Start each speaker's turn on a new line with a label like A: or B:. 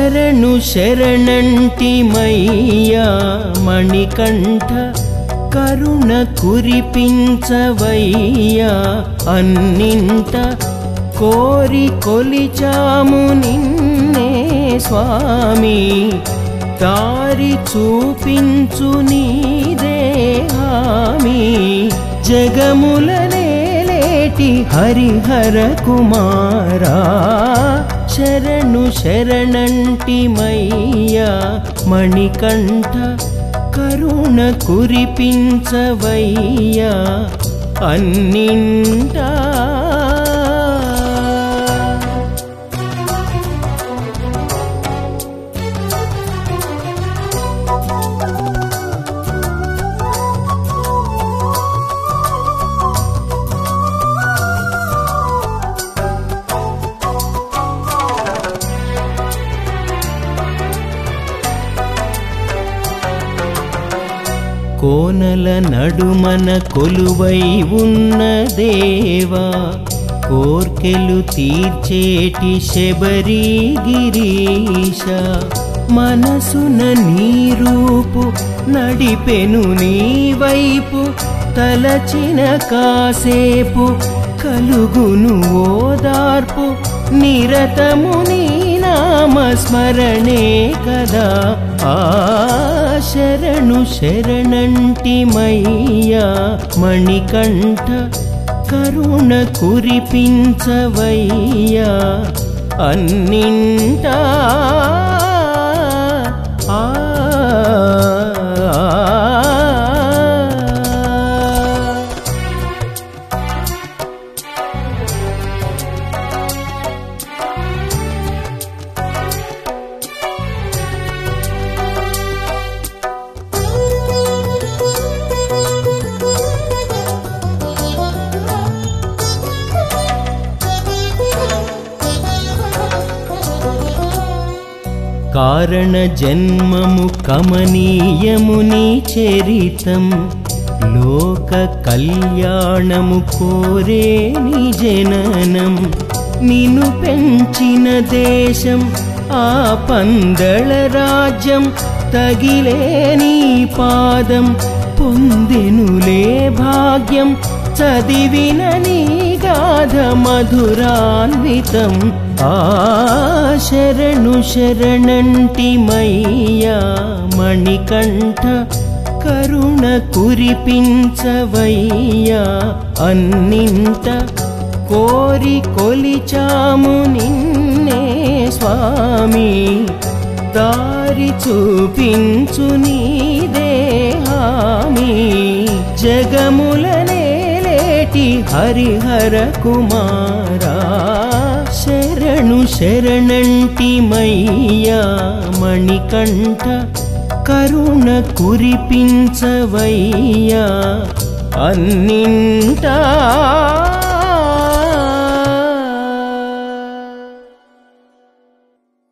A: శరణు శరణంటిమయ్యా మణికంఠ కరుణ కురిపించవయ్యా అన్నింట కోరి కొలిచాము నిన్నే స్వామి దారి చూపించు నీదే హామీ జగముల నేలేటి హరిహర కుమారా శరణు శరణంటిమయ్యా మణికంఠ కరుణ కురిపించవయ్యా అన్నింటా కోనల నడుమన కొలువై ఉన్న దేవా కోర్కెలు తీర్చేటి శబరి గిరీశ మనసున నీ రూపు నడిపెను నీ వైపు తలచిన కాసేపు కలుగును ఓదార్పు నిరతము నీ నామస్మరణే కదా ఆ శరణు శరణంటిమయ్యా మణికంఠ కరుణ కురిపించవయ్యా అన్నింటా ఆ కారణ జన్మము కమనీయము నీ చరితం లోక కళ్యాణము కోరే నీ జననం నిన్ను పెంచిన దేశం ఆ పందళ రాజ్యం తగిలే నీ పాదం పొందెనులే భాగ్యం చదివిన నీ గాథ మధురాన్వితం ఆ శరణు శరణంటిమయ్యా మణికంఠ కరుణ కురిపించవయ్యా అన్నింట కోరి కొలిచాము నిన్నే స్వామి దారి చూపించు నీదే హామీ జగముల నేలేటి హరిహర కుమారా శరణు శరణంటిమయ్యా మణికంఠ కరుణ కురిపించవయ్యా అన్నింటా